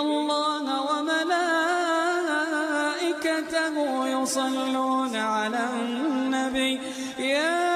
الله وملائكته يصلون على النبي يا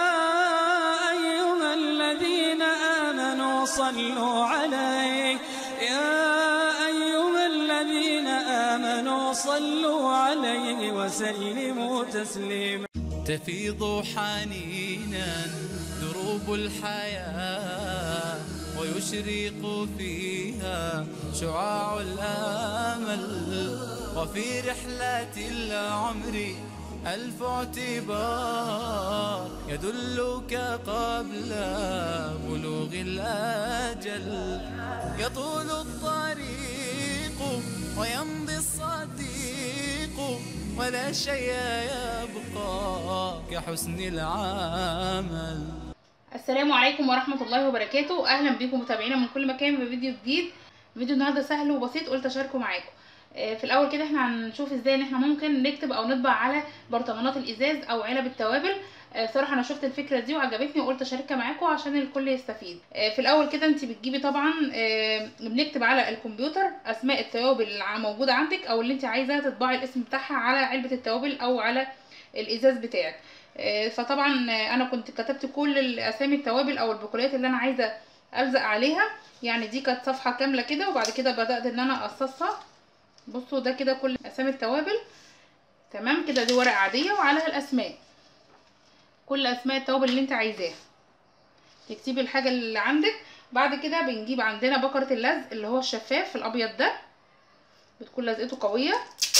أيها الذين آمنوا صلوا عليه يا أيها الذين آمنوا صلوا عليه وسلموا تسليما تفيض حنينا دروب الحياة ويشرق فيها شعاع الآمل وفي رحلة العمر ألف اعتبار يدلك قبل بلوغ الأجل يطول الطريق ويمضي الصديق ولا شيء يبقى كحسن العمل السلام عليكم ورحمة الله وبركاته أهلا بيكم متابعينا من كل مكان بفيديو جديد فيديو النهاردة سهل وبسيط قلت أشاركه معاكم آه، في الأول كده احنا هنشوف ازاي ان احنا ممكن نكتب أو نطبع على برطمانات الإزاز أو علب التوابل آه، صراحة أنا شفت الفكرة دي وعجبتني وقلت أشاركها معاكم عشان الكل يستفيد آه، في الأول كده انت بتجيبي طبعا آه، بنكتب على الكمبيوتر أسماء التوابل اللي موجودة عندك أو اللي انت عايزة تطبعي الاسم بتاعها على علبة التوابل أو على الإزاز بتاعك آه، فطبعا آه، انا كنت كتبت كل الاسامي التوابل او البقوليات اللي انا عايزه الزق عليها يعني دي كانت صفحه كامله كده وبعد كده بدات ان انا اقصصها بصوا ده كده كل اسامي التوابل تمام كده دي ورقه عاديه وعليها الاسماء كل اسماء التوابل اللي انت عايزاها تكتبي الحاجه اللي عندك بعد كده بنجيب عندنا بكره اللزق اللي هو الشفاف الابيض ده بتكون لزقته قويه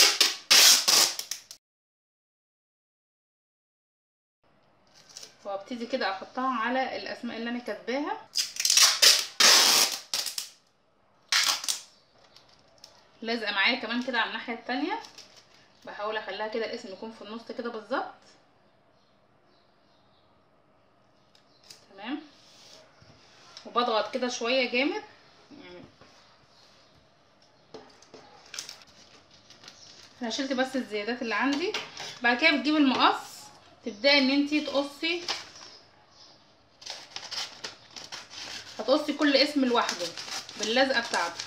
وابتدي كده احطها على الاسماء اللي انا كاتباها لازقه معايا كمان كده على الناحيه التانية بحاول اخليها كده الاسم يكون في النص كده بالظبط تمام وبضغط كده شويه جامد يعني انا شلت بس الزيادات اللي عندي بعد كده بتجيب المقص تبداي ان انتي تقصي هتقصي كل اسم لوحده باللزقه بتاعته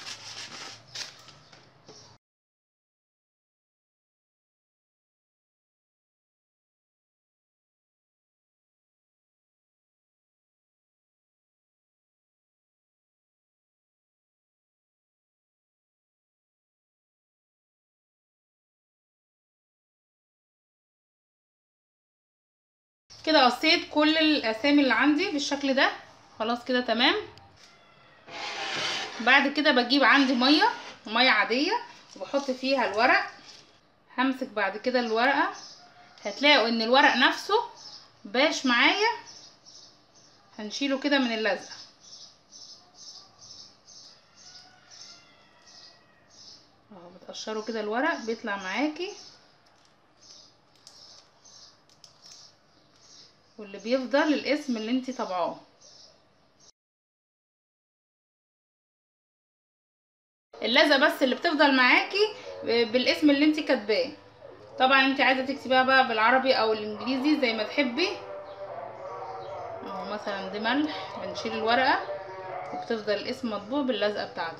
كده قصيت كل الاسامي اللي عندي بالشكل ده خلاص كده تمام بعد كده بجيب عندي ميه ميه عاديه وبحط فيها الورق همسك بعد كده الورقه هتلاقوا ان الورق نفسه باش معايا هنشيله كده من اللزقه اهو بتقشروا كده الورق بيطلع معاكي واللي بيفضل الاسم اللي انتي طبعاه اللزقه بس اللي بتفضل معاكي بالاسم اللي انتي كاتباه طبعا انتي عايزه تكتبيها بقى بالعربي او الانجليزي زي ما تحبي اهو مثلا دي ملح بنشيل الورقه وبتفضل الاسم مطبوع باللزقه بتاعته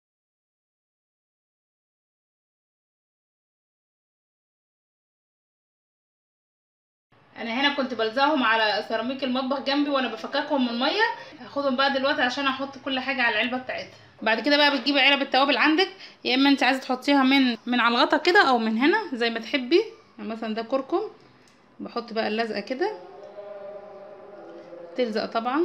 انا هنا كنت بلزقهم على سيراميك المطبخ جنبي وانا بفككهم من الميه هاخدهم بقى دلوقتي عشان احط كل حاجه على العلبه بتاعتها بعد كده بقى بتجيبي علب التوابل عندك يا اما انت عايزه تحطيها من من على الغطا كده او من هنا زي ما تحبي يعني مثلا ده كركم بحط بقى اللزقه كده تلزق طبعا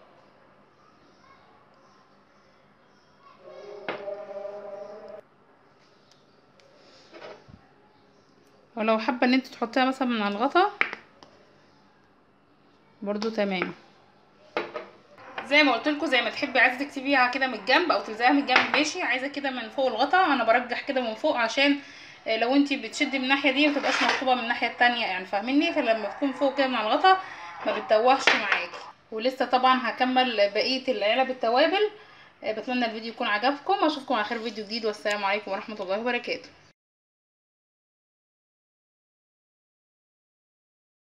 ولو حابه ان انت تحطيها مثلا من على الغطا برضو تمام زي ما قلت لكم زي ما تحبي عايزه تكتبيها كده من الجنب او تلزقيها من الجنب ماشي عايزه كده من فوق الغطا انا برجح كده من فوق عشان لو انت بتشدي من الناحيه دي ما تبقاش مخطوبه من الناحيه التانية يعني فاهميني فلما تكون فوق كده من على الغطا ما بتدوخش معاكي ولسه طبعا هكمل بقيه العلب التوابل بتمنى الفيديو يكون عجبكم اشوفكم على خير فيديو جديد والسلام عليكم ورحمه الله وبركاته